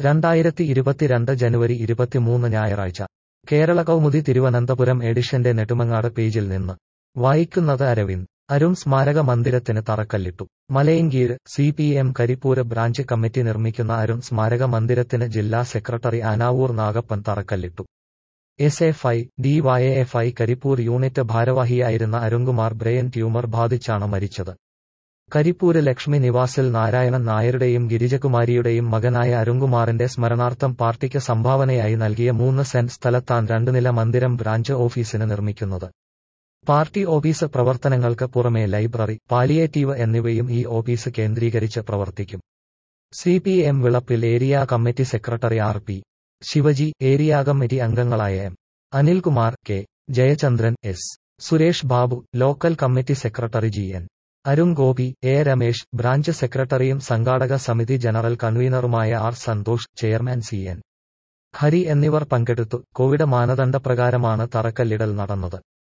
രണ്ടായിരത്തി ഇരുപത്തിരണ്ട് ജനുവരി ഇരുപത്തിമൂന്ന് ഞായറാഴ്ച കേരള കൗമുദി തിരുവനന്തപുരം എഡിഷന്റെ നെടുമങ്ങാട് പേജിൽ നിന്ന് വായിക്കുന്നത് അരവിന്ദ് അരുൺ സ്മാരക മന്ദിരത്തിന് തറക്കല്ലിട്ടു Malayinkeezh C P M Karippur branch committee നിർമ്മിക്കുന്ന അരുൺ സ്മാരക മന്ദിരത്തിന് ജില്ലാ സെക്രട്ടറി ആനാവൂർ നാഗപ്പൻ തറക്കല്ലിട്ടു S F I D Y F I Karippur unit ഭാരവാഹിയായിരുന്ന അരുൺകുമാർ ബ്രെയിൻ ട്യൂമർ ബാധിച്ചാണ് മരിച്ചത് കരിപ്പൂര് ലക്ഷ്മി നിവാസിൽ നാരായണൻ നായരുടെയും ഗിരിജകുമാരിയുടെയും മകനായ അരുൺകുമാറിന്റെ സ്മരണാർത്ഥം പാർട്ടിക്ക് സംഭാവനയായി നൽകിയ മൂന്ന് സെന്റ് സ്ഥലത്താൻ രണ്ടുനില മന്ദിരം ബ്രാഞ്ച് ഓഫീസിന് നിർമ്മിക്കുന്നത് പാർട്ടി ഓഫീസ് പ്രവർത്തനങ്ങൾക്ക് പുറമെ ലൈബ്രറി പാലിയേറ്റീവ് എന്നിവയും ഈ ഓഫീസ് കേന്ദ്രീകരിച്ച് പ്രവർത്തിക്കും C P M Vilappil area committee secretary R P Shivaji area committee അംഗങ്ങളായ M Anilkumar K Jayachandran S Suresh Babu local committee secretary G N Arun Gopi A Ramesh branch സെക്രട്ടറിയും സംഘാടക സമിതി ജനറൽ കൺവീനറുമായ R Santhosh chairman C N Hari എന്നിവർ പങ്കെടുത്തു കോവിഡ് മാനദണ്ഡപ്രകാരമാണ് തറക്കല്ലിടൽ നടന്നത്